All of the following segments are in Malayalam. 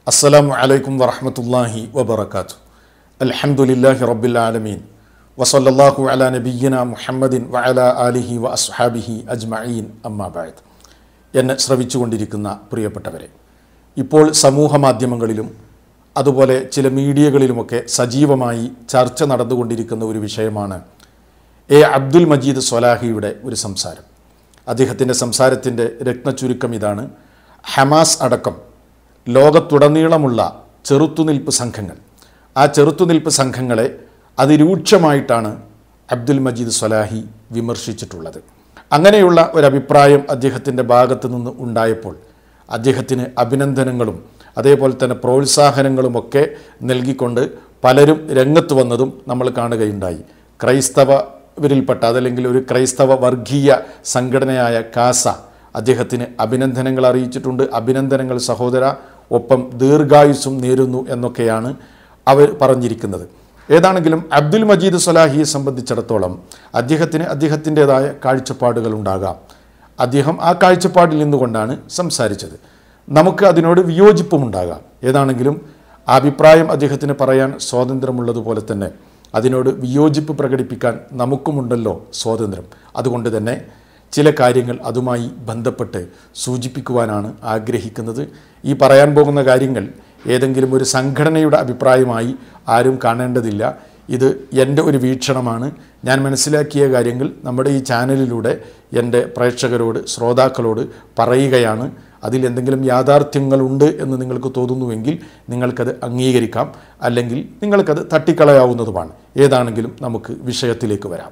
അസ്സലാമു അലൈക്കും വറഹമത്തല്ലാഹി വബർക്കാത്തു അൽഹംദുലില്ലാഹി റബ്ബിൽ ആലമീൻ വസല്ലല്ലാഹു അലാ നബിയ്യന മുഹമ്മദിൻ വഅല ആലിഹി വ അസ്ഹാബിഹി അജ്മഈൻ അമ്മാ ബഅദ് എന്നെ ശ്രവിച്ചുകൊണ്ടിരിക്കുന്ന പ്രിയപ്പെട്ടവരെ ഇപ്പോൾ സമൂഹ മാധ്യമങ്ങളിലും അതുപോലെ ചില മീഡിയകളിലുമൊക്കെ സജീവമായി ചർച്ച നടന്നുകൊണ്ടിരിക്കുന്ന ഒരു വിഷയമാണ് എ അബ്ദുൽ മജീദ് സ്വലാഹിയുടെ ഒരു സംസാരം അദ്ദേഹത്തിൻ്റെ സംസാരത്തിൻ്റെ രത്നചുരുക്കം ഇതാണ് ഹമാസ് അടക്കം ലോകത്തുടനീളമുള്ള ചെറുത്തുനിൽപ്പ് സംഘങ്ങൾ ആ ചെറുത്തുനിൽപ്പ് സംഘങ്ങളെ അതിരൂക്ഷമായിട്ടാണ് അബ്ദുൽ മജീദ് സ്വലാഹി വിമർശിച്ചിട്ടുള്ളത് അങ്ങനെയുള്ള ഒരഭിപ്രായം അദ്ദേഹത്തിൻ്റെ ഭാഗത്തു നിന്ന് ഉണ്ടായപ്പോൾ അദ്ദേഹത്തിന് അഭിനന്ദനങ്ങളും അതേപോലെ തന്നെ പ്രോത്സാഹനങ്ങളുമൊക്കെ നൽകിക്കൊണ്ട് പലരും രംഗത്ത് വന്നതും നമ്മൾ കാണുകയുണ്ടായി ക്രൈസ്തവരിൽപ്പെട്ട അതല്ലെങ്കിൽ ഒരു ക്രൈസ്തവ വർഗീയ സംഘടനയായ കാസ അദ്ദേഹത്തിന് അഭിനന്ദനങ്ങൾ അറിയിച്ചിട്ടുണ്ട് അഭിനന്ദനങ്ങൾ സഹോദര ഒപ്പം ദീർഘായുസ്സും നേരുന്നു എന്നൊക്കെയാണ് അവർ പറഞ്ഞിരിക്കുന്നത് ഏതാണെങ്കിലും അബ്ദുൽ മജീദ് സലാഹിയെ സംബന്ധിച്ചിടത്തോളം അദ്ദേഹത്തിന് അദ്ദേഹത്തിൻ്റെതായ കാഴ്ചപ്പാടുകൾ ഉണ്ടാകാം അദ്ദേഹം ആ കാഴ്ചപ്പാടിൽ നിന്നുകൊണ്ടാണ് സംസാരിച്ചത് നമുക്ക് അതിനോട് വിയോജിപ്പുമുണ്ടാകാം ഏതാണെങ്കിലും ആ അഭിപ്രായം അദ്ദേഹത്തിന് പറയാൻ സ്വാതന്ത്ര്യമുള്ളതുപോലെ തന്നെ അതിനോട് വിയോജിപ്പ് പ്രകടിപ്പിക്കാൻ നമുക്കുമുണ്ടല്ലോ സ്വാതന്ത്ര്യം അതുകൊണ്ട് തന്നെ ചില കാര്യങ്ങൾ അതുമായി ബന്ധപ്പെട്ട് സൂചിപ്പിക്കുവാനാണ് ആഗ്രഹിക്കുന്നത് ഈ പറയാൻ പോകുന്ന കാര്യങ്ങൾ ഏതെങ്കിലും ഒരു സംഘടനയുടെ അഭിപ്രായമായി ആരും കാണേണ്ടതില്ല ഇത് എൻ്റെ ഒരു വീക്ഷണമാണ് ഞാൻ മനസ്സിലാക്കിയ കാര്യങ്ങൾ നമ്മുടെ ഈ ചാനലിലൂടെ എൻ്റെ പ്രേക്ഷകരോട് ശ്രോതാക്കളോട് പറയുകയാണ് അതിൽ എന്തെങ്കിലും യാഥാർത്ഥ്യങ്ങളുണ്ട് എന്ന് നിങ്ങൾക്ക് തോന്നുന്നുവെങ്കിൽ നിങ്ങൾക്കത് അംഗീകരിക്കാം അല്ലെങ്കിൽ നിങ്ങൾക്കത് തട്ടിക്കളയാവുന്നതുമാണ് ഏതാണെങ്കിലും നമുക്ക് വിഷയത്തിലേക്ക് വരാം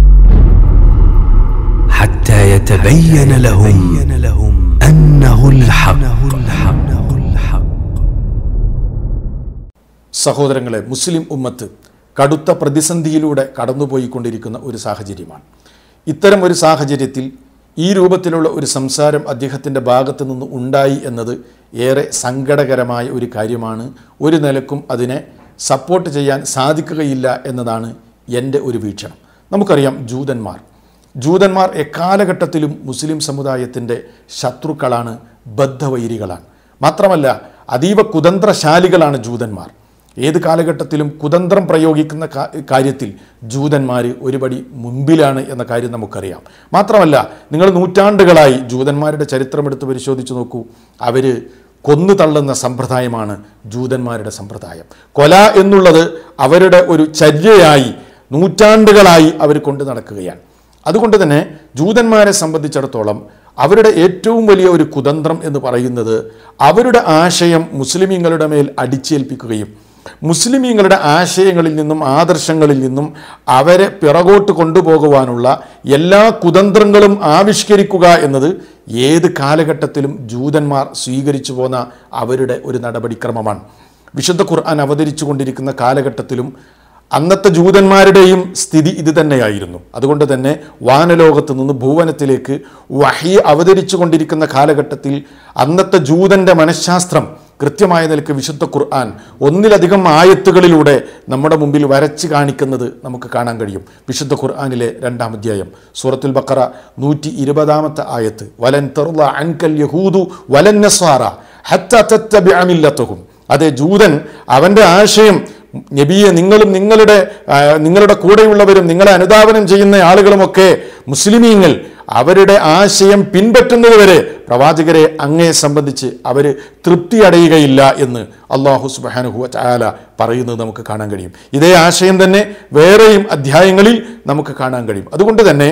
حتى يتبين لهم أنه الحق സഹോദരങ്ങളെ മുസ്ലിം ഉമ്മത്ത് കടുത്ത പ്രതിസന്ധിയിലൂടെ കടന്നുപോയിക്കൊണ്ടിരിക്കുന്ന ഒരു സാഹചര്യമാണ് ഇത്തരം ഒരു സാഹചര്യത്തിൽ ഈ രൂപത്തിലുള്ള ഒരു സംസാരം അദ്ദേഹത്തിൻ്റെ ഭാഗത്തു നിന്ന് ഉണ്ടായി എന്നത് ഏറെ സങ്കടകരമായ ഒരു കാര്യമാണ് ഒരു നിലക്കും അതിനെ സപ്പോർട്ട് ചെയ്യാൻ സാധിക്കുകയില്ല എന്നതാണ് എൻ്റെ ഒരു വീക്ഷണം നമുക്കറിയാം ജൂതന്മാർ ജൂതന്മാർ എക്കാലഘട്ടത്തിലും മുസ്ലിം സമുദായത്തിൻ്റെ ശത്രുക്കളാണ് ബദ്ധവൈരികളാണ് മാത്രമല്ല അതീവ കുതന്ത്രശാലികളാണ് ജൂതന്മാർ ഏത് കാലഘട്ടത്തിലും കുതന്ത്രം പ്രയോഗിക്കുന്ന കാ- കാര്യത്തിൽ ജൂതന്മാർ ഒരുപടി മുൻപിലാണ് എന്ന കാര്യം നമുക്കറിയാം മാത്രമല്ല നിങ്ങൾ നൂറ്റാണ്ടുകളായി ജൂതന്മാരുടെ ചരിത്രമെടുത്ത് പരിശോധിച്ച് നോക്കൂ അവർ കൊന്നു തള്ളുന്ന സമ്പ്രദായമാണ് ജൂതന്മാരുടെ സമ്പ്രദായം കൊല എന്നുള്ളത് അവരുടെ ഒരു ചര്യയായി നൂറ്റാണ്ടുകളായി അവർ കൊണ്ടു നടക്കുകയാണ് അതുകൊണ്ട് തന്നെ ജൂതന്മാരെ സംബന്ധിച്ചിടത്തോളം അവരുടെ ഏറ്റവും വലിയ ഒരു കുതന്ത്രം എന്ന് പറയുന്നത് അവരുടെ ആശയം മുസ്ലിമീങ്ങളുടെ മേൽ അടിച്ചേൽപ്പിക്കുകയും മുസ്ലിമീങ്ങളുടെ ആശയങ്ങളിൽ നിന്നും ആദർശങ്ങളിൽ നിന്നും അവരെ പിറകോട്ട് കൊണ്ടുപോകുവാനുള്ള എല്ലാ കുതന്ത്രങ്ങളും ആവിഷ്കരിക്കുക എന്നത് ഏത് കാലഘട്ടത്തിലും ജൂതന്മാർ സ്വീകരിച്ചു പോന്ന അവരുടെ ഒരു നടപടിക്രമമാണ് വിശുദ്ധ ഖുർആൻ അവതരിച്ചു കൊണ്ടിരിക്കുന്ന കാലഘട്ടത്തിലും അന്നത്തെ ജൂതന്മാരുടെയും സ്ഥിതി ഇത് തന്നെയായിരുന്നു അതുകൊണ്ട് തന്നെ വാനലോകത്ത് നിന്ന് ഭൂവനത്തിലേക്ക് വഹി അവതരിച്ചു കൊണ്ടിരിക്കുന്ന കാലഘട്ടത്തിൽ അന്നത്തെ ജൂതൻ്റെ മനഃശാസ്ത്രം കൃത്യമായ നിലക്ക് വിശുദ്ധ ഖുർആൻ ഒന്നിലധികം ആയത്തുകളിലൂടെ നമ്മുടെ മുമ്പിൽ വരച്ച് കാണിക്കുന്നത് നമുക്ക് കാണാൻ കഴിയും വിശുദ്ധ ഖുർആനിലെ രണ്ടാം അധ്യായം സൂറത്തുൽ ബക്കറ നൂറ്റി ഇരുപതാമത്തെ ആയത്ത് വലൻ തറുള്ള അൻകൽ യഹൂദു വലൻ നസ്വാറ ഹത്ത തത്തബിഅ മില്ലത്തഹും അതെ ജൂതൻ അവൻ്റെ ആശയം നബിയെ നിങ്ങളും നിങ്ങളുടെ ആ, നിങ്ങളുടെ കൂടെയുള്ളവരും നിങ്ങളെ അനുധാവനം ചെയ്യുന്ന ആളുകളുമൊക്കെ മുസ്ലിമീങ്ങൾ അവരുടെ ആശയം പിൻപറ്റുന്നതുവരെ പ്രവാചകരെ അങ്ങയെ സംബന്ധിച്ച് അവർ തൃപ്തി അടയുകയില്ല എന്ന് അള്ളാഹു സുബാനുഹു ചാല പറയുന്നത് നമുക്ക് കാണാൻ കഴിയും ഇതേ ആശയം തന്നെ വേറെയും അധ്യായങ്ങളിൽ നമുക്ക് കാണാൻ കഴിയും അതുകൊണ്ട് തന്നെ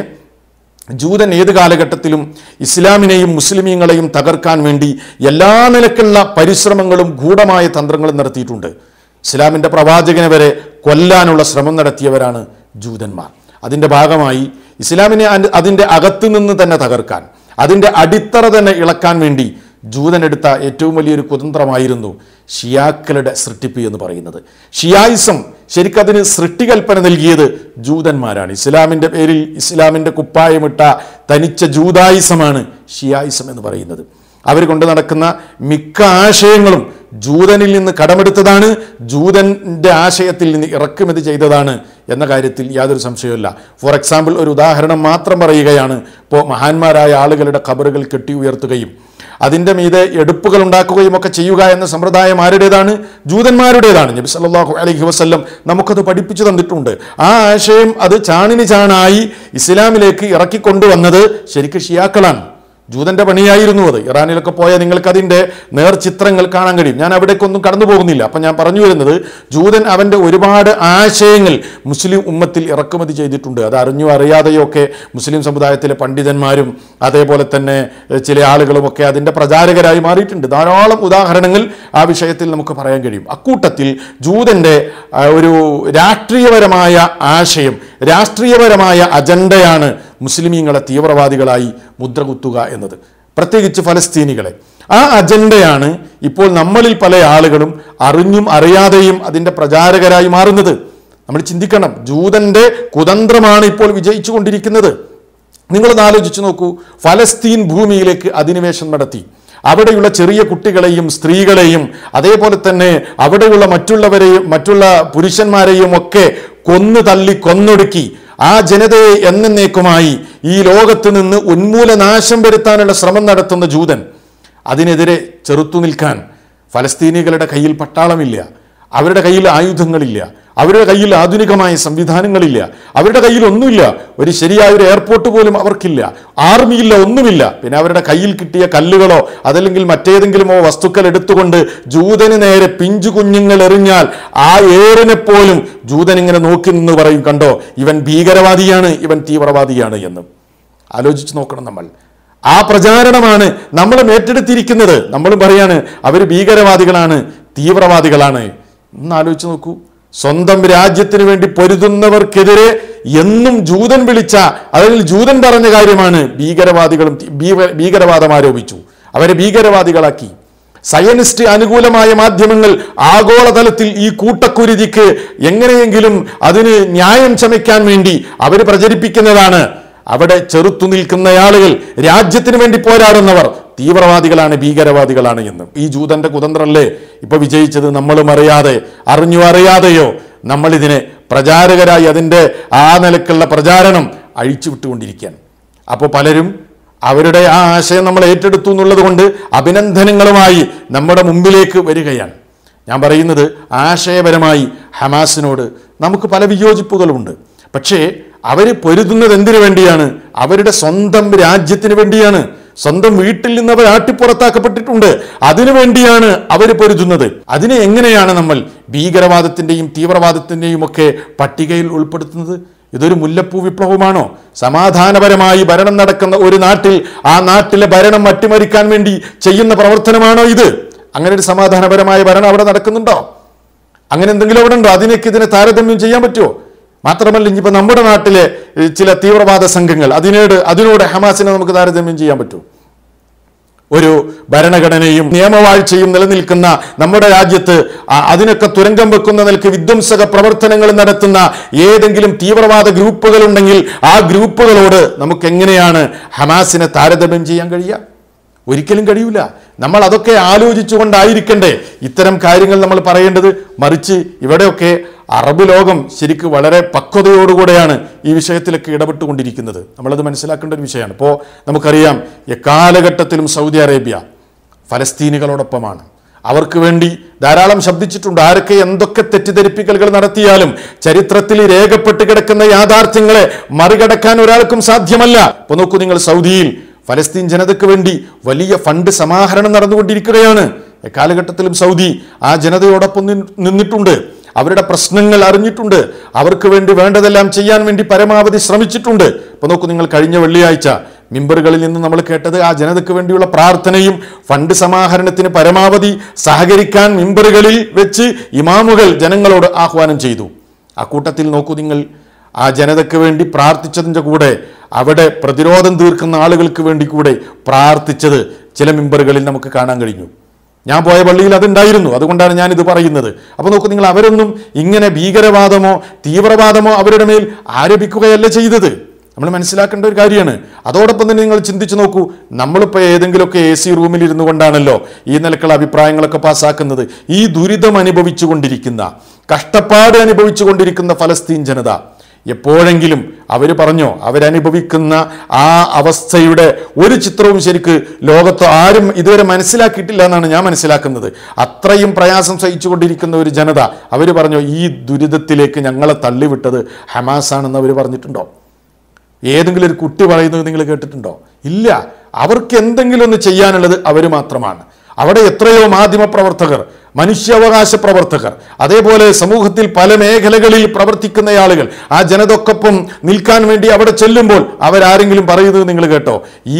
ജൂതൻ ഏത് കാലഘട്ടത്തിലും ഇസ്ലാമിനെയും മുസ്ലിമീങ്ങളെയും തകർക്കാൻ വേണ്ടി എല്ലാ നിലക്കുള്ള പരിശ്രമങ്ങളും ഗൂഢമായ തന്ത്രങ്ങളും നടത്തിയിട്ടുണ്ട് ഇസ്ലാമിൻ്റെ പ്രവാചകനെ വരെ കൊല്ലാനുള്ള ശ്രമം നടത്തിയവരാണ് ജൂതന്മാർ അതിൻ്റെ ഭാഗമായി ഇസ്ലാമിനെ അതി- അതിൻ്റെ അകത്തു നിന്ന് തന്നെ തകർക്കാൻ അതിൻ്റെ അടിത്തറ തന്നെ ഇളക്കാൻ വേണ്ടി ജൂതൻ എടുത്ത ഏറ്റവും വലിയൊരു കുതന്ത്രമായിരുന്നു ഷിയാക്കളുടെ സൃഷ്ടിപ്പ് എന്ന് പറയുന്നത് ഷിയായിസം ശരിക്കതിന് സൃഷ്ടികൽപ്പന നൽകിയത് ജൂതന്മാരാണ് ഇസ്ലാമിൻ്റെ പേരിൽ ഇസ്ലാമിൻ്റെ കുപ്പായമിട്ട തനിച്ച ജൂതായിസമാണ് ഷിയായിസം എന്ന് പറയുന്നത് അവർ കൊണ്ട് നടക്കുന്ന മിക്ക ആശയങ്ങളും ജൂതനിൽ നിന്ന് കടമെടുത്തതാണ് ജൂതൻ്റെ ആശയത്തിൽ നിന്ന് ഇറക്കുമതി ചെയ്തതാണ് എന്ന കാര്യത്തിൽ യാതൊരു സംശയവുമില്ല ഫോർ എക്സാമ്പിൾ ഒരു ഉദാഹരണം മാത്രം പറയുകയാണ് ഇപ്പോൾ മഹാന്മാരായ ആളുകളുടെ ഖബറുകൾ കെട്ടി ഉയർത്തുകയും അതിൻ്റെ മീതെ എടുപ്പുകൾ ഉണ്ടാക്കുകയും ഒക്കെ ചെയ്യുക എന്ന സമ്പ്രദായം ആരുടേതാണ് ജൂതന്മാരുടേതാണ് നബി സല്ലല്ലാഹു അലൈഹി വസല്ലം നമുക്കത് പഠിപ്പിച്ചു തന്നിട്ടുണ്ട് ആ ആശയം അത് ചാണിന് ചാണായി ഇസ്ലാമിലേക്ക് ഇറക്കിക്കൊണ്ടുവന്നത് ശരിക്കും ഷിയാക്കളാണ് ജൂതന്റെ പണിയായിരുന്നു അത് ഇറാനിലൊക്കെ പോയാൽ നിങ്ങൾക്ക് അതിൻ്റെ നേർചിത്രങ്ങൾ കാണാൻ കഴിയും ഞാൻ അവിടേക്കൊന്നും കടന്നു പോകുന്നില്ല അപ്പം ഞാൻ പറഞ്ഞു വരുന്നത് ജൂതൻ അവൻ്റെ ഒരുപാട് ആശയങ്ങൾ മുസ്ലിം ഉമ്മത്തിൽ ഇറക്കുമതി ചെയ്തിട്ടുണ്ട് അത് അറിഞ്ഞോ അറിയാതെയോ ഒക്കെ മുസ്ലിം സമുദായത്തിലെ പണ്ഡിതന്മാരും അതേപോലെ തന്നെ എഹ്, ചില ആളുകളുമൊക്കെ അതിൻ്റെ പ്രചാരകരായി മാറിയിട്ടുണ്ട് ധാരാളം ഉദാഹരണങ്ങൾ ആ വിഷയത്തിൽ നമുക്ക് പറയാൻ കഴിയും അക്കൂട്ടത്തിൽ ജൂതൻ്റെ ആ, ഒരു രാഷ്ട്രീയപരമായ ആശയം രാഷ്ട്രീയപരമായ അജണ്ടയാണ് മുസ്ലിമീങ്ങളെ തീവ്രവാദികളായി മുദ്രകുത്തുക എന്നത് പ്രത്യേകിച്ച് ഫലസ്തീനികളെ ആ അജണ്ടയാണ് ഇപ്പോൾ നമ്മളിൽ പല ആളുകളും അറിഞ്ഞും അറിയാതെയും അതിൻ്റെ പ്രചാരകരായി മാറുന്നത് നമ്മൾ ചിന്തിക്കണം ജൂതന്റെ കുതന്ത്രമാണ് ഇപ്പോൾ വിജയിച്ചു കൊണ്ടിരിക്കുന്നത് നിങ്ങളൊന്ന് ആലോചിച്ച് നോക്കൂ ഫലസ്തീൻ ഭൂമിയിലേക്ക് അധിനിവേശം നടത്തി അവിടെയുള്ള ചെറിയ കുട്ടികളെയും സ്ത്രീകളെയും അതേപോലെ തന്നെ അവിടെയുള്ള മറ്റുള്ളവരെയും മറ്റുള്ള പുരുഷന്മാരെയും ഒക്കെ കൊന്നു തള്ളി കൊന്നൊടുക്കി ആ ജനതയെ എന്നേക്കുമായി ഈ ലോകത്ത് നിന്ന് ഉന്മൂലനാശം വരുത്താനുള്ള ശ്രമം നടത്തുന്ന ജൂതൻ അതിനെതിരെ ചെറുത്തു നിൽക്കാൻ ഫലസ്തീനികളുടെ കയ്യിൽ പട്ടാളമില്ല അവരുടെ കയ്യിൽ ആയുധങ്ങളില്ല അവരുടെ കയ്യിൽ ആധുനികമായ സംവിധാനങ്ങളില്ല അവരുടെ കയ്യിൽ ഒന്നുമില്ല ഒരു ശരിയായ ഒരു എയർപോർട്ട് പോലും അവർക്കില്ല ആർമിയില്ല ഒന്നുമില്ല പിന്നെ അവരുടെ കയ്യിൽ കിട്ടിയ കല്ലുകളോ അതല്ലെങ്കിൽ മറ്റേതെങ്കിലുമോ വസ്തുക്കൾ എടുത്തുകൊണ്ട് ജൂതന് നേരെ പിഞ്ചു കുഞ്ഞുങ്ങൾ എറിഞ്ഞാൽ ആ ഏറിനെ പോലും ജൂതൻ ഇങ്ങനെ നോക്കി നിന്ന് പറയും കണ്ടോ ഇവൻ ഭീകരവാദിയാണ് ഇവൻ തീവ്രവാദിയാണ് എന്ന് ആലോചിച്ച് നോക്കണം നമ്മൾ ആ പ്രചാരണമാണ് നമ്മളും ഏറ്റെടുത്തിരിക്കുന്നത് നമ്മളും പറയാണ് അവർ ഭീകരവാദികളാണ് തീവ്രവാദികളാണ് ഒന്ന് ആലോചിച്ച് നോക്കൂ സ്വന്തം രാജ്യത്തിന് വേണ്ടി പൊരുതുന്നവർക്കെതിരെ എന്നും ജൂതൻ വിളിച്ച അല്ലെങ്കിൽ ജൂതൻ പറഞ്ഞ കാര്യമാണ് ഭീകരവാദികളും തി- ഭീക- ഭീകരവാദം ആരോപിച്ചു അവരെ ഭീകരവാദികളാക്കി സയനിസ്റ്റ് അനുകൂലമായ മാധ്യമങ്ങൾ ആഗോളതലത്തിൽ ഈ കൂട്ടക്കുരുതിക്ക് എങ്ങനെയെങ്കിലും അതിന് ന്യായം ചമയ്ക്കാൻ വേണ്ടി അവർ പ്രചരിപ്പിക്കുന്നതാണ് അവിടെ ചെറുത്തു നിൽക്കുന്ന ആളുകൾ രാജ്യത്തിന് വേണ്ടി പോരാടുന്നവർ തീവ്രവാദികളാണ് ഭീകരവാദികളാണ് എന്ന് ഈ ജൂതന്റെ കുതന്ത്രല്ലേ ഇപ്പൊ വിജയിച്ചത് നമ്മളും അറിയാതെ അറിഞ്ഞോ അറിയാതെയോ നമ്മൾ ഇതിനെ പ്രചാരകരായി അതിൻ്റെ ആ നിലക്കുള്ള പ്രചാരണം അഴിച്ചു വിട്ടുകൊണ്ടിരിക്കുകയാണ് അപ്പോൾ പലരും അവരുടെ ആ ആശയം നമ്മൾ ഏറ്റെടുത്തു എന്നുള്ളത് കൊണ്ട് അഭിനന്ദനങ്ങളുമായി നമ്മുടെ മുമ്പിലേക്ക് വരികയാണ് ഞാൻ പറയുന്നത് ആശയപരമായി ഹമാസിനോട് നമുക്ക് പല വിയോജിപ്പുകളുമുണ്ട് പക്ഷേ അവർ പൊരുതുന്നത് എന്തിനു വേണ്ടിയാണ് അവരുടെ സ്വന്തം രാജ്യത്തിന് വേണ്ടിയാണ് സ്വന്തം വീട്ടിൽ നിന്ന് അവർ ആട്ടിപ്പുറത്താക്കപ്പെട്ടിട്ടുണ്ട് അതിനു വേണ്ടിയാണ് അവർ പൊരുതുന്നത് അതിനെ എങ്ങനെയാണ് നമ്മൾ ഭീകരവാദത്തിന്റെയും തീവ്രവാദത്തിന്റെയും ഒക്കെ പട്ടികയിൽ ഉൾപ്പെടുത്തുന്നത് ഇതൊരു മുല്ലപ്പൂ വിപ്ലവമാണോ സമാധാനപരമായി ഭരണം നടക്കുന്ന ഒരു നാട്ടിൽ ആ നാട്ടിലെ ഭരണം അട്ടിമറിക്കാൻ വേണ്ടി ചെയ്യുന്ന പ്രവർത്തനമാണോ ഇത് അങ്ങനെ ഒരു സമാധാനപരമായ ഭരണം അവിടെ നടക്കുന്നുണ്ടോ അങ്ങനെ എന്തെങ്കിലും അവിടെ ഉണ്ടോ അതിനൊക്കെ ഇതിനെ താരതമ്യം ചെയ്യാൻ പറ്റുമോ മാത്രമല്ല ഇനിയിപ്പോൾ നമ്മുടെ നാട്ടിലെ ഏഹ്, ചില തീവ്രവാദ സംഘങ്ങൾ അതിനോട് അതിനോട് ഹമാസിനെ നമുക്ക് താരതമ്യം ചെയ്യാൻ പറ്റുമോ ഒരു ഭരണഘടനയും നിയമവാഴ്ചയും നിലനിൽക്കുന്ന നമ്മുടെ രാജ്യത്ത് ആ- അതിനൊക്കെ തുരങ്കം വെക്കുന്ന നിലക്ക് വിധ്വംസക പ്രവർത്തനങ്ങൾ നടത്തുന്ന ഏതെങ്കിലും തീവ്രവാദ ഗ്രൂപ്പുകൾ ഉണ്ടെങ്കിൽ ആ ഗ്രൂപ്പുകളോട് നമുക്ക് എങ്ങനെയാണ് ഹമാസിനെ താരതമ്യം ചെയ്യാൻ കഴിയുക ഒരിക്കലും കഴിയൂല നമ്മൾ അതൊക്കെ ആലോചിച്ചുകൊണ്ടായിരിക്കണ്ടേ ഇത്തരം കാര്യങ്ങൾ നമ്മൾ പറയേണ്ടത് മറിച്ച് ഇവിടെയൊക്കെ അറബ് ലോകം ശരിക്ക് വളരെ പക്വതയോടുകൂടെയാണ് ഈ വിഷയത്തിലൊക്കെ ഇടപെട്ടുകൊണ്ടിരിക്കുന്നത് നമ്മളത് മനസ്സിലാക്കേണ്ട ഒരു വിഷയമാണ് ഇപ്പോൾ നമുക്കറിയാം എക്കാലഘട്ടത്തിലും സൗദി അറേബ്യ ഫലസ്തീനികളോടൊപ്പമാണ് അവർക്ക് വേണ്ടി ധാരാളം ശബ്ദിച്ചിട്ടുണ്ട് ആരൊക്കെ എന്തൊക്കെ തെറ്റിദ്ധരിപ്പിക്കലുകൾ നടത്തിയാലും ചരിത്രത്തിൽ രേഖപ്പെട്ട് കിടക്കുന്ന യാഥാർത്ഥ്യങ്ങളെ മറികടക്കാൻ ഒരാൾക്കും സാധ്യമല്ല ഇപ്പൊ നോക്കൂ നിങ്ങൾ സൗദിയിൽ ഫലസ്തീൻ ജനതയ്ക്ക് വേണ്ടി വലിയ ഫണ്ട് സമാഹരണം നടന്നുകൊണ്ടിരിക്കുകയാണ് എക്കാലഘട്ടത്തിലും സൗദി ആ ജനതയോടൊപ്പം നിൻ- നിന്നിട്ടുണ്ട് അവരുടെ പ്രശ്നങ്ങൾ അറിഞ്ഞിട്ടുണ്ട് അവർക്ക് വേണ്ടി വേണ്ടതെല്ലാം ചെയ്യാൻ വേണ്ടി പരമാവധി ശ്രമിച്ചിട്ടുണ്ട് ഇപ്പൊ നോക്കൂ നിങ്ങൾ കഴിഞ്ഞ വെള്ളിയാഴ്ച മിമ്പറുകളിൽ നിന്ന് നമ്മൾ കേട്ടത് ആ ജനതയ്ക്ക് വേണ്ടിയുള്ള പ്രാർത്ഥനയും ഫണ്ട് സമാഹരണത്തിന് പരമാവധി സഹകരിക്കാൻ മിമ്പറുകളിൽ വെച്ച് ഇമാമുകൾ ജനങ്ങളോട് ആഹ്വാനം ചെയ്തു ആ കൂട്ടത്തിൽ നോക്കൂ നിങ്ങൾ ആ ജനതയ്ക്ക് വേണ്ടി പ്രാർത്ഥിച്ചതിൻ്റെ കൂടെ അവിടെ പ്രതിരോധം തീർക്കുന്ന ആളുകൾക്ക് വേണ്ടി കൂടെ പ്രാർത്ഥിച്ചത് ചില മിമ്പറുകളിൽ നമുക്ക് കാണാൻ കഴിഞ്ഞു ഞാൻ പോയ പള്ളിയിൽ അതുണ്ടായിരുന്നു അതുകൊണ്ടാണ് ഞാൻ ഇത് പറയുന്നത് അപ്പോൾ നോക്കൂ നിങ്ങൾ അവരൊന്നും ഇങ്ങനെ ഭീകരവാദമോ തീവ്രവാദമോ അവരുടെ മേൽ ആരോപിക്കുകയല്ല ചെയ്തത് നമ്മൾ മനസ്സിലാക്കേണ്ട ഒരു കാര്യമാണ് അതോടൊപ്പം തന്നെ നിങ്ങൾ ചിന്തിച്ചു നോക്കൂ നമ്മളിപ്പോൾ ഏതെങ്കിലുമൊക്കെ എ സി റൂമിൽ ഇരുന്നു കൊണ്ടാണല്ലോ ഈ നിലക്കുള്ള അഭിപ്രായങ്ങളൊക്കെ പാസ്സാക്കുന്നത് ഈ ദുരിതം അനുഭവിച്ചു കൊണ്ടിരിക്കുന്ന കഷ്ടപ്പാട് അനുഭവിച്ചു കൊണ്ടിരിക്കുന്ന ഫലസ്തീൻ ജനത എപ്പോഴെങ്കിലും അവർ പറഞ്ഞോ അവരനുഭവിക്കുന്ന ആ അവസ്ഥയുടെ ഒരു ചിത്രവും ശരിക്ക് ലോകത്ത് ആരും ഇതുവരെ മനസ്സിലാക്കിയിട്ടില്ല എന്നാണ് ഞാൻ മനസ്സിലാക്കുന്നത് അത്രയും പ്രയാസം സഹിച്ചുകൊണ്ടിരിക്കുന്ന ഒരു ജനത അവർ പറഞ്ഞോ ഈ ദുരിതത്തിലേക്ക് ഞങ്ങളെ തള്ളിവിട്ടത് ഹമാസാണെന്ന് അവർ പറഞ്ഞിട്ടുണ്ടോ ഏതെങ്കിലും ഒരു കുട്ടി പറയുന്നത് നിങ്ങൾ കേട്ടിട്ടുണ്ടോ ഇല്ല അവർക്ക് എന്തെങ്കിലും ഒന്ന് ചെയ്യാനുള്ളത് അവർ മാത്രമാണ് അവിടെ എത്രയോ മാധ്യമ പ്രവർത്തകർ മനുഷ്യാവകാശ പ്രവർത്തകർ അതേപോലെ സമൂഹത്തിൽ പല മേഖലകളിൽ പ്രവർത്തിക്കുന്ന ആളുകൾ ആ ജനതക്കൊപ്പം നിൽക്കാൻ വേണ്ടി അവിടെ ചെല്ലുമ്പോൾ അവരാരെങ്കിലും പറയുന്നത് നിങ്ങൾ കേട്ടോ ഈ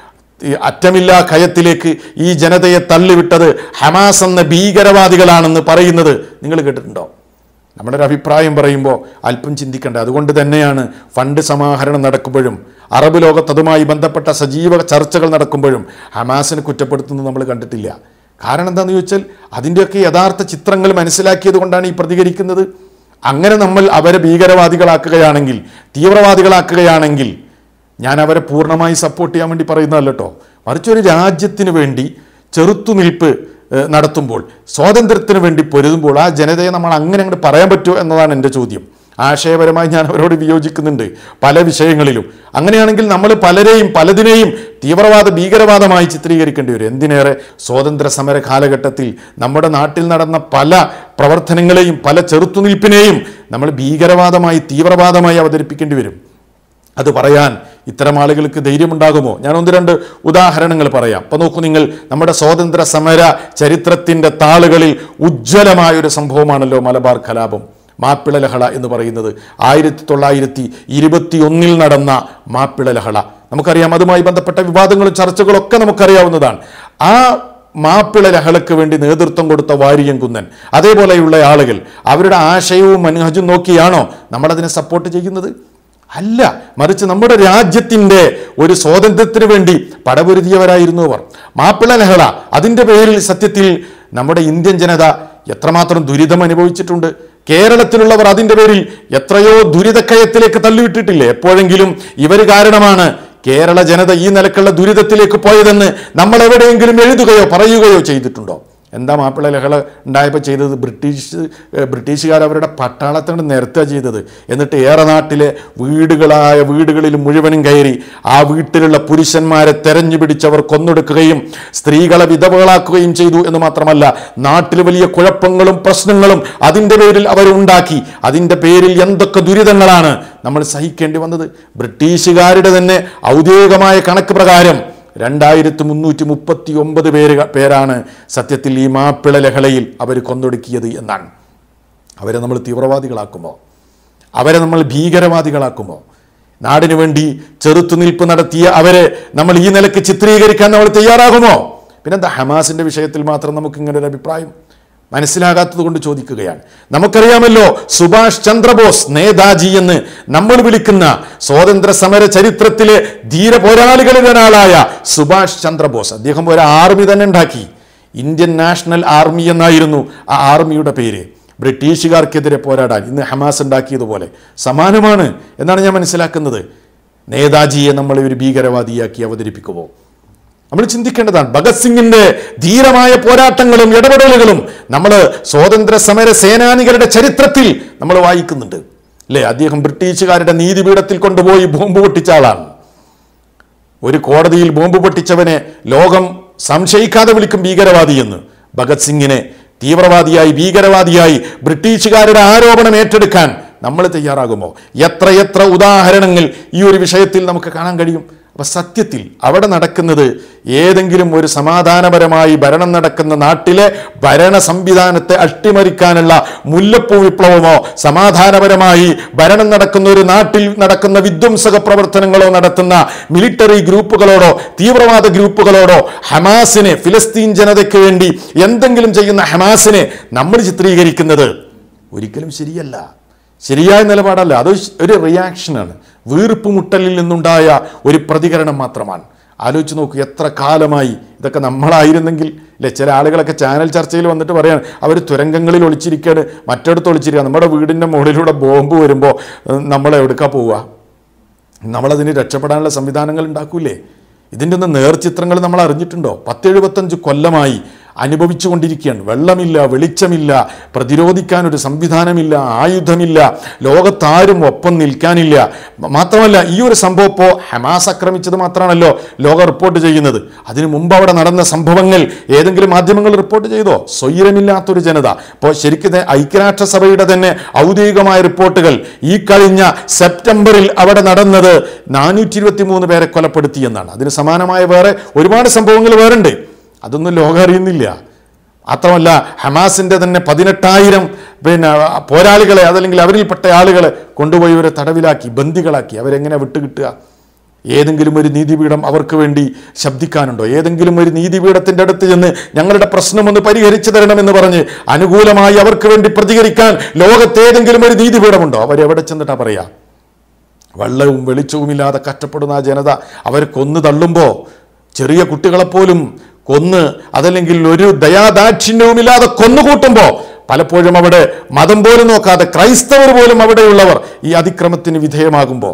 ഈ അറ്റമില്ലാ കയത്തിലേക്ക് ഈ ജനതയെ തള്ളിവിട്ടത് ഹമാസ് എന്ന ഭീകരവാദികളാണെന്ന് പറയുന്നത് നിങ്ങൾ കേട്ടിട്ടുണ്ടോ നമ്മുടെ ഒരു അഭിപ്രായം പറയുമ്പോൾ അല്പം ചിന്തിക്കേണ്ട അതുകൊണ്ട് തന്നെയാണ് ഫണ്ട് സമാഹരണം നടക്കുമ്പോഴും അറബ് ലോകത്ത് അതുമായി ബന്ധപ്പെട്ട സജീവ ചർച്ചകൾ നടക്കുമ്പോഴും ഹമാസിനെ കുറ്റപ്പെടുത്തുന്നത് നമ്മൾ കണ്ടിട്ടില്ല കാരണം എന്താണെന്ന് ചോദിച്ചാൽ അതിൻ്റെയൊക്കെ യഥാർത്ഥ ചിത്രങ്ങൾ മനസ്സിലാക്കിയത് കൊണ്ടാണ് ഈ പ്രതികരിക്കുന്നത് അങ്ങനെ നമ്മൾ അവരെ ഭീകരവാദികളാക്കുകയാണെങ്കിൽ തീവ്രവാദികളാക്കുകയാണെങ്കിൽ ഞാൻ അവരെ പൂർണ്ണമായി സപ്പോർട്ട് ചെയ്യാൻ വേണ്ടി പറയുന്നതല്ല കേട്ടോ മറിച്ച് ഒരു രാജ്യത്തിന് വേണ്ടി ചെറുത്തുനിൽപ്പ് ഏഹ്, നടത്തുമ്പോൾ സ്വാതന്ത്ര്യത്തിന് വേണ്ടി പൊരുതുമ്പോൾ ആ ജനതയെ നമ്മൾ അങ്ങനെ അങ്ങോട്ട് പറയാൻ പറ്റുമോ എന്നതാണ് എൻ്റെ ചോദ്യം ആശയപരമായി ഞാൻ അവരോട് വിയോജിക്കുന്നുണ്ട് പല വിഷയങ്ങളിലും അങ്ങനെയാണെങ്കിൽ നമ്മൾ പലരെയും പലതിനെയും തീവ്രവാദ ഭീകരവാദമായി ചിത്രീകരിക്കേണ്ടി വരും എന്തിനേറെ സ്വാതന്ത്ര്യ സമര കാലഘട്ടത്തിൽ നമ്മുടെ നാട്ടിൽ നടന്ന പല പ്രവർത്തനങ്ങളെയും പല ചെറുത്തുനിൽപ്പിനെയും നമ്മൾ ഭീകരവാദമായി തീവ്രവാദമായി അവതരിപ്പിക്കേണ്ടി വരും അത് പറയാൻ ഇത്തരം ആളുകൾക്ക് ധൈര്യമുണ്ടാകുമോ ഞാൻ ഒന്ന് രണ്ട് ഉദാഹരണങ്ങൾ പറയാം അപ്പോൾ നോക്കൂ നിങ്ങൾ നമ്മുടെ സ്വാതന്ത്ര്യ സമര ചരിത്രത്തിൻ്റെ താളുകളിൽ ഉജ്ജ്വലമായ ഒരു സംഭവമാണല്ലോ മലബാർ കലാപം മാപ്പിള ലഹള എന്ന് പറയുന്നത് ആയിരത്തി തൊള്ളായിരത്തി ഇരുപത്തി ഒന്നിൽ നടന്ന മാപ്പിള ലഹള നമുക്കറിയാം അതുമായി ബന്ധപ്പെട്ട വിവാദങ്ങളും ചർച്ചകളൊക്കെ നമുക്കറിയാവുന്നതാണ് ആ മാപ്പിള ലഹളയ്ക്ക് വേണ്ടി നേതൃത്വം കൊടുത്ത വാരിയം കുന്നൻ അതേപോലെയുള്ള ആളുകൾ അവരുടെ ആശയവും മനോഹജും നോക്കിയാണോ നമ്മളതിനെ സപ്പോർട്ട് ചെയ്യുന്നത് അല്ല മറിച്ച് നമ്മുടെ രാജ്യത്തിൻ്റെ ഒരു സ്വാതന്ത്ര്യത്തിന് വേണ്ടി പടപൊരുതിയവരായിരുന്നു അവർ മാപ്പിള ലഹള അതിൻ്റെ പേരിൽ സത്യത്തിൽ നമ്മുടെ ഇന്ത്യൻ ജനത എത്രമാത്രം ദുരിതം അനുഭവിച്ചിട്ടുണ്ട് കേരളത്തിലുള്ളവർ അതിൻ്റെ പേരിൽ എത്രയോ ദുരിതക്കയത്തിലേക്ക് തള്ളിവിട്ടിട്ടില്ലേ എപ്പോഴെങ്കിലും ഇവർ കാരണമാണ് കേരള ജനത ഈ നിലക്കുള്ള ദുരിതത്തിലേക്ക് പോയതെന്ന് നമ്മൾ എവിടെയെങ്കിലും എഴുതുകയോ പറയുകയോ ചെയ്തിട്ടുണ്ടോ എന്താ മാപ്പിള ലഹള ഉണ്ടായപ്പോൾ ചെയ്തത് ബ്രിട്ടീഷ് ഏഹ് ബ്രിട്ടീഷുകാർ അവരുടെ പട്ടാളത്തോട് നിരത്തുക ചെയ്തത് എന്നിട്ട് ഏറെ നാട്ടിലെ വീടുകളായ വീടുകളിൽ മുഴുവനും കയറി ആ വീട്ടിലുള്ള പുരുഷന്മാരെ തെരഞ്ഞു പിടിച്ചവർ കൊന്നൊടുക്കുകയും സ്ത്രീകളെ വിധവകളാക്കുകയും ചെയ്തു എന്ന് മാത്രമല്ല നാട്ടിൽ വലിയ കുഴപ്പങ്ങളും പ്രശ്നങ്ങളും അതിൻ്റെ പേരിൽ അവർ ഉണ്ടാക്കി അതിൻ്റെ പേരിൽ എന്തൊക്കെ ദുരിതങ്ങളാണ് നമ്മൾ സഹിക്കേണ്ടി വന്നത് ബ്രിട്ടീഷുകാരുടെ തന്നെ ഔദ്യോഗികമായ കണക്ക് പ്രകാരം രണ്ടായിരത്തി മുന്നൂറ്റി മുപ്പത്തി ഒമ്പത് പേര് പേരാണ് സത്യത്തിൽ ഈ മാപ്പിള ലഹളയിൽ അവർ കൊന്നൊടുക്കിയത് എന്നാണ് അവരെ നമ്മൾ തീവ്രവാദികളാക്കുമോ അവരെ നമ്മൾ ഭീകരവാദികളാക്കുമോ നാടിനു വേണ്ടി ചെറുത്തുനിൽപ്പ് നടത്തിയ അവരെ നമ്മൾ ഈ നിലക്ക് ചിത്രീകരിക്കാൻ നമ്മൾ തയ്യാറാകുമോ പിന്നെന്താ ഹമാസിന്റെ വിഷയത്തിൽ മാത്രം നമുക്ക് ഇങ്ങനെ ഒരു അഭിപ്രായം മനസ്സിലാകാത്തത് കൊണ്ട് ചോദിക്കുകയാണ് നമുക്കറിയാമല്ലോ സുഭാഷ് ചന്ദ്രബോസ് നേതാജി എന്ന് നമ്മൾ വിളിക്കുന്ന സ്വാതന്ത്ര്യ സമര ചരിത്രത്തിലെ ധീര പോരാളികളിൽ ഒരാളായ സുഭാഷ് ചന്ദ്രബോസ് അദ്ദേഹം ഒരു ആർമി തന്നെ ഉണ്ടാക്കി ഇന്ത്യൻ നാഷണൽ ആർമി എന്നായിരുന്നു ആ ആർമിയുടെ പേര് ബ്രിട്ടീഷുകാർക്കെതിരെ പോരാടാൻ ഇന്ന് ഹമാസ് ഉണ്ടാക്കിയതുപോലെ സമാനമാണ് എന്നാണ് ഞാൻ മനസ്സിലാക്കുന്നത് നേതാജിയെ നമ്മളെ ഒരു ഭീകരവാദിയാക്കി അവതരിപ്പിക്കുമോ നമ്മൾ ചിന്തിക്കേണ്ടതാണ് ഭഗത് സിംഗിന്റെ ധീരമായ പോരാട്ടങ്ങളും ഇടപെടലുകളും നമ്മൾ സ്വാതന്ത്ര്യ സമര സേനാനികളുടെ ചരിത്രത്തിൽ നമ്മൾ വായിക്കുന്നുണ്ട് അല്ലേ അദ്ദേഹം ബ്രിട്ടീഷുകാരുടെ നീതിപീഠത്തിൽ കൊണ്ടുപോയി ബോംബ് പൊട്ടിച്ച ആളാണ് ഒരു കോടതിയിൽ ബോംബ് പൊട്ടിച്ചവനെ ലോകം സംശയിക്കാതെ വിളിക്കും ഭീകരവാദി എന്ന് ഭഗത് സിംഗിനെ തീവ്രവാദിയായി ഭീകരവാദിയായി ബ്രിട്ടീഷുകാരുടെ ആരോപണം ഏറ്റെടുക്കാൻ നമ്മൾ തയ്യാറാകുമോ എത്രയെത്ര ഉദാഹരണങ്ങൾ ഈ ഒരു വിഷയത്തിൽ നമുക്ക് കാണാൻ കഴിയും അപ്പൊ സത്യത്തിൽ അവിടെ നടക്കുന്നത് ഏതെങ്കിലും ഒരു സമാധാനപരമായി ഭരണം നടക്കുന്ന നാട്ടിലെ ഭരണ സംവിധാനത്തെ അട്ടിമറിക്കാനുള്ള മുല്ലപ്പൂ വിപ്ലവമോ സമാധാനപരമായി ഭരണം നടക്കുന്ന ഒരു നാട്ടിൽ നടക്കുന്ന വിധ്വംസക പ്രവർത്തനങ്ങളോ നടത്തുന്ന മിലിറ്ററി ഗ്രൂപ്പുകളോടോ തീവ്രവാദ ഗ്രൂപ്പുകളോടോ ഹമാസിനെ ഫിലസ്തീൻ ജനതയ്ക്ക് വേണ്ടി എന്തെങ്കിലും ചെയ്യുന്ന ഹമാസിനെ നമ്മൾ ചിത്രീകരിക്കുന്നത് ഒരിക്കലും ശരിയല്ല ശരിയായ നിലപാടല്ല അത് ഒരു റിയാക്ഷനാണ് വീർപ്പ് മുട്ടലിൽ നിന്നുണ്ടായ ഒരു പ്രതികരണം മാത്രമാണ് ആലോചിച്ച് നോക്കൂ എത്ര കാലമായി ഇതൊക്കെ നമ്മളായിരുന്നെങ്കിൽ അല്ലെ ചില ആളുകളൊക്കെ ചാനൽ ചർച്ചയിൽ വന്നിട്ട് പറയാണ് അവർ തുരങ്കങ്ങളിൽ ഒളിച്ചിരിക്കുകയാണ് മറ്റിടത്ത് ഒളിച്ചിരിക്കുക നമ്മുടെ വീടിൻ്റെ മുകളിലൂടെ ബോംബ് വരുമ്പോൾ നമ്മൾ എവിടുക്കാ പോവുക നമ്മളതിന് രക്ഷപ്പെടാനുള്ള സംവിധാനങ്ങൾ ഉണ്ടാക്കൂലേ ഇതിൻ്റെ ഒന്നും നേർചിത്രങ്ങൾ നമ്മൾ അറിഞ്ഞിട്ടുണ്ടോ പത്തെഴുപത്തഞ്ച് കൊല്ലമായി അനുഭവിച്ചു കൊണ്ടിരിക്കുകയാണ് വെള്ളമില്ല വെളിച്ചമില്ല പ്രതിരോധിക്കാൻ ഒരു സംവിധാനമില്ല ആയുധമില്ല ലോകത്താരും ഒപ്പം നിൽക്കാനില്ല മാത്രമല്ല ഈ ഒരു സംഭവം ഇപ്പോൾ ഹമാസ് ആക്രമിച്ചത് മാത്രമാണല്ലോ ലോകം റിപ്പോർട്ട് ചെയ്യുന്നത് അതിനു മുമ്പ് അവിടെ നടന്ന സംഭവങ്ങൾ ഏതെങ്കിലും മാധ്യമങ്ങൾ റിപ്പോർട്ട് ചെയ്തോ സ്വൈരമില്ലാത്തൊരു ജനത ഇപ്പോൾ ശരിക്കും ഇത് ഐക്യരാഷ്ട്രസഭയുടെ തന്നെ ഔദ്യോഗികമായ റിപ്പോർട്ടുകൾ ഈ കഴിഞ്ഞ സെപ്റ്റംബറിൽ അവിടെ നടന്നത് നാനൂറ്റി ഇരുപത്തി മൂന്ന് പേരെ കൊലപ്പെടുത്തി എന്നാണ് അതിന് സമാനമായ വേറെ ഒരുപാട് സംഭവങ്ങൾ വേറുണ്ട് അതൊന്നും ലോകം അറിയുന്നില്ല മാത്രമല്ല ഹമാസിൻ്റെ തന്നെ പതിനെട്ടായിരം പിന്നെ പോരാളികളെ അതല്ലെങ്കിൽ അവരിൽപ്പെട്ട ആളുകളെ കൊണ്ടുപോയി ഇവരെ തടവിലാക്കി ബന്ദികളാക്കി അവരെങ്ങനെ വിട്ടുകിട്ടുക ഏതെങ്കിലും ഒരു നീതിപീഠം അവർക്ക് വേണ്ടി ശബ്ദിക്കാനുണ്ടോ ഏതെങ്കിലും ഒരു നീതിപീഠത്തിൻ്റെ അടുത്ത് ചെന്ന് ഞങ്ങളുടെ പ്രശ്നം ഒന്ന് പരിഹരിച്ചു തരണമെന്ന് പറഞ്ഞ് അനുകൂലമായി അവർക്ക് വേണ്ടി പ്രതികരിക്കാൻ ലോകത്തേതെങ്കിലും ഒരു നീതിപീഠമുണ്ടോ അവരെവിടെ ചെന്നിട്ടാ പറയാ വെള്ളവും വെളിച്ചവുമില്ലാതെ കഷ്ടപ്പെടുന്ന ആ ജനത അവർ കൊന്നു തള്ളുമ്പോൾ ചെറിയ കുട്ടികളെപ്പോലും കൊന്ന് അതല്ലെങ്കിൽ ഒരു ദയാദാക്ഷിണ്യവുമില്ലാതെ കൊന്നുകൂട്ടുമ്പോൾ പലപ്പോഴും അവിടെ മതം പോലും നോക്കാതെ ക്രൈസ്തവർ പോലും അവിടെയുള്ളവർ ഈ അതിക്രമത്തിന് വിധേയമാകുമ്പോൾ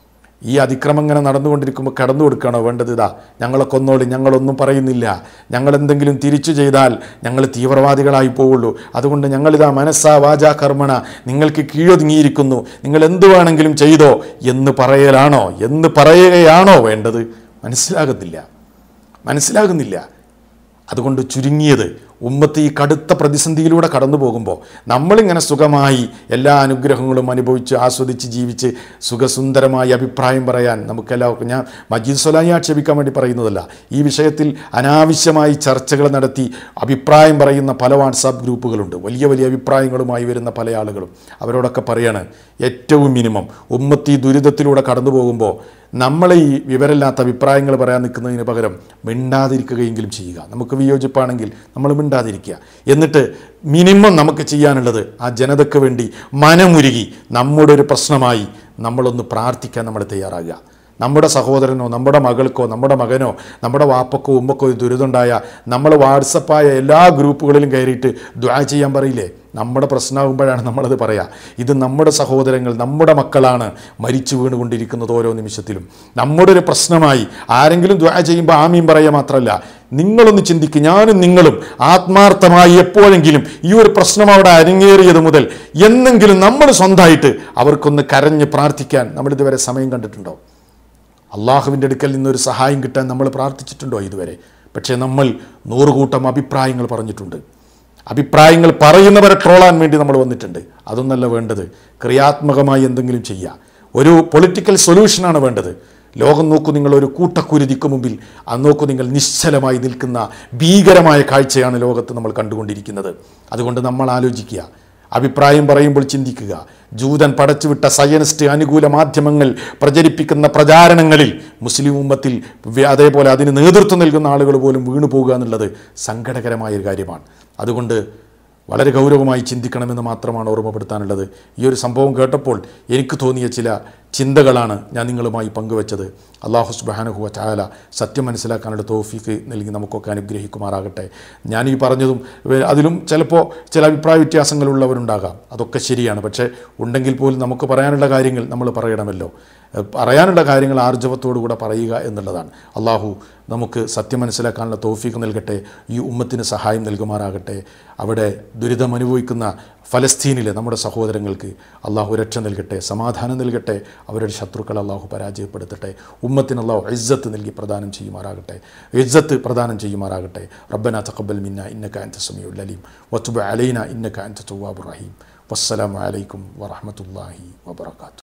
ഈ അതിക്രമം ഇങ്ങനെ നടന്നുകൊണ്ടിരിക്കുമ്പോൾ കടന്നു കൊടുക്കണോ വേണ്ടത് ഇതാ ഞങ്ങളെ കൊന്നോളി ഞങ്ങളൊന്നും പറയുന്നില്ല ഞങ്ങൾ എന്തെങ്കിലും തിരിച്ചു ചെയ്താൽ ഞങ്ങൾ തീവ്രവാദികളായി പോവുള്ളൂ അതുകൊണ്ട് ഞങ്ങളിതാ മനസ്സാ വാചാ കർമ്മണ നിങ്ങൾക്ക് കീഴൊതുങ്ങിയിരിക്കുന്നു നിങ്ങൾ എന്തു വേണമെങ്കിലും ചെയ്തോ എന്ന് പറയലാണോ എന്ന് പറയുകയാണോ വേണ്ടത് മനസ്സിലാകത്തില്ല മനസ്സിലാകുന്നില്ല അതുകൊണ്ട് ചുരുങ്ങിയത് ഉമ്മത്ത് ഈ കടുത്ത പ്രതിസന്ധിയിലൂടെ കടന്നു പോകുമ്പോൾ നമ്മളിങ്ങനെ സുഖമായി എല്ലാ അനുഗ്രഹങ്ങളും അനുഭവിച്ച് ആസ്വദിച്ച് ജീവിച്ച് സുഖസുന്ദരമായി അഭിപ്രായം പറയാൻ നമുക്കെല്ലാവർക്കും ഞാൻ മജീദ് സൊലായി ആക്ഷേപിക്കാൻ വേണ്ടി പറയുന്നതല്ല ഈ വിഷയത്തിൽ അനാവശ്യമായി ചർച്ചകൾ നടത്തി അഭിപ്രായം പറയുന്ന പല വാട്സാപ്പ് ഗ്രൂപ്പുകളുണ്ട് വലിയ വലിയ അഭിപ്രായങ്ങളുമായി വരുന്ന പല ആളുകളും അവരോടൊക്കെ പറയാണ് ഏറ്റവും മിനിമം ഉമ്മത്ത് ഈ ദുരിതത്തിലൂടെ കടന്നു പോകുമ്പോൾ നമ്മളെ ഈ വിവരമില്ലാത്ത അഭിപ്രായങ്ങൾ പറയാൻ നിൽക്കുന്നതിന് പകരം മിണ്ടാതിരിക്കുകയെങ്കിലും ചെയ്യുക നമുക്ക് വിയോജിപ്പാണെങ്കിൽ നമ്മൾ മിണ്ടാതിരിക്കുക എന്നിട്ട് മിനിമം നമുക്ക് ചെയ്യാനുള്ളത് ആ ജനതയ്ക്ക് വേണ്ടി മനമുരുകി നമ്മുടെ ഒരു പ്രശ്നമായി നമ്മളൊന്ന് പ്രാർത്ഥിക്കാൻ നമ്മൾ തയ്യാറാകുക നമ്മുടെ സഹോദരനോ നമ്മുടെ മകൾക്കോ നമ്മുടെ മകനോ നമ്മുടെ വാപ്പക്കോ ഉമ്മക്കോ ഒരു ദുരിതമുണ്ടായ നമ്മൾ വാട്സപ്പായ എല്ലാ ഗ്രൂപ്പുകളിലും കയറിയിട്ട് ദ്വാ ചെയ്യാൻ പറയില്ലേ നമ്മുടെ പ്രശ്നമാകുമ്പോഴാണ് നമ്മളത് പറയാ ഇത് നമ്മുടെ സഹോദരങ്ങൾ നമ്മുടെ മക്കളാണ് മരിച്ചു വീണുകൊണ്ടിരിക്കുന്നത് ഓരോ നിമിഷത്തിലും നമ്മുടെ ഒരു പ്രശ്നമായി ആരെങ്കിലും ദ്വാ ചെയ്യുമ്പോൾ ആമീൻ പറയുക മാത്രമല്ല നിങ്ങളൊന്ന് ചിന്തിക്കുക ഞാനും നിങ്ങളും ആത്മാർത്ഥമായി എപ്പോഴെങ്കിലും ഈ ഒരു പ്രശ്നം അവിടെ അരങ്ങേറിയത് മുതൽ എന്നെങ്കിലും നമ്മൾ സ്വന്തമായിട്ട് അവർക്കൊന്ന് കരഞ്ഞ് പ്രാർത്ഥിക്കാൻ നമ്മളിതുവരെ സമയം കണ്ടിട്ടുണ്ടോ അള്ളാഹുവിൻ്റെ അടുക്കൽ നിന്നൊരു സഹായം കിട്ടാൻ നമ്മൾ പ്രാർത്ഥിച്ചിട്ടുണ്ടോ ഇതുവരെ പക്ഷേ നമ്മൾ നൂറുകൂട്ടം അഭിപ്രായങ്ങൾ പറഞ്ഞിട്ടുണ്ട് അഭിപ്രായങ്ങൾ പറയുന്നവരെ ട്രോളാൻ വേണ്ടി നമ്മൾ വന്നിട്ടുണ്ട് അതൊന്നല്ല വേണ്ടത് ക്രിയാത്മകമായി എന്തെങ്കിലും ചെയ്യുക ഒരു പൊളിറ്റിക്കൽ സൊല്യൂഷനാണ് വേണ്ടത് ലോകം നോക്കൂ നിങ്ങൾ ഒരു കൂട്ടക്കുരുതിക്ക് മുമ്പിൽ അത് നോക്കൂ നിങ്ങൾ നിശ്ചലമായി നിൽക്കുന്ന ഭീകരമായ കാഴ്ചയാണ് ലോകത്ത് നമ്മൾ കണ്ടുകൊണ്ടിരിക്കുന്നത് അതുകൊണ്ട് നമ്മൾ ആലോചിക്കുക അഭിപ്രായം പറയുമ്പോൾ ചിന്തിക്കുക ജൂതൻ പടച്ചുവിട്ട സയനിസ്റ്റ് അനുകൂല മാധ്യമങ്ങൾ പ്രചരിപ്പിക്കുന്ന പ്രചാരണങ്ങളിൽ മുസ്ലിം ഉമ്മത്തിൽ വ്യ- അതേപോലെ അതിന് നേതൃത്വം നൽകുന്ന ആളുകൾ പോലും വീണു പോകുക എന്നുള്ളത് സങ്കടകരമായ ഒരു കാര്യമാണ് അതുകൊണ്ട് വളരെ ഗൗരവമായി ചിന്തിക്കണമെന്ന് മാത്രമാണ് ഓർമ്മപ്പെടുത്താനുള്ളത് ഈ ഒരു സംഭവം കേട്ടപ്പോൾ എനിക്ക് തോന്നിയ ചില ചിന്തകളാണ് ഞാൻ നിങ്ങളുമായി പങ്കുവച്ചത് അള്ളാഹു സുബാനുഹുവ ചായാല സത്യം മനസ്സിലാക്കാനുള്ള തോഫീക്ക് നൽകി നമുക്കൊക്കെ അനുഗ്രഹിക്കുമാറാകട്ടെ ഞാൻ ഈ പറഞ്ഞതും വേ- അതിലും ചിലപ്പോൾ ചില അഭിപ്രായ വ്യത്യാസങ്ങളുള്ളവരുണ്ടാകാം അതൊക്കെ ശരിയാണ് പക്ഷേ ഉണ്ടെങ്കിൽ പോലും നമുക്ക് പറയാനുള്ള കാര്യങ്ങൾ നമ്മൾ പറയണമല്ലോ എഹ് പറയാനുള്ള കാര്യങ്ങൾ ആർജവത്തോടുകൂടെ പറയുക എന്നുള്ളതാണ് അള്ളാഹു നമുക്ക് സത്യം മനസ്സിലാക്കാനുള്ള തോഫീക്ക് നൽകട്ടെ ഈ ഉമ്മത്തിന് സഹായം നൽകുമാറാകട്ടെ അവിടെ ദുരിതം അനുഭവിക്കുന്ന ഫലസ്തീനിലെ നമ്മുടെ സഹോദരങ്ങൾക്ക് അള്ളാഹു രക്ഷ നൽകട്ടെ സമാധാനം നൽകട്ടെ അവരുടെ ശത്രുക്കൾ അള്ളാഹു പരാജയപ്പെടുത്തട്ടെ ഉമ്മത്തിന് അള്ളാഹു ഇസ്സത്ത് നൽകി പ്രദാനം ചെയ്യുമാറാകട്ടെ ഇസ്സത്ത് പ്രദാനം ചെയ്യുമാറാകട്ടെ റബ്ബന തഖബ്ബൽ മിന്ന ഇന്നക അൻത സമീഉൽ അലീം വതുബ് അലൈന ഇന്നക അൻത തവ്വാബുർ റഹീം വസ്സലാമു അലൈക്കും വറഹ്മത്തുള്ളാഹി വബറകാതുഹു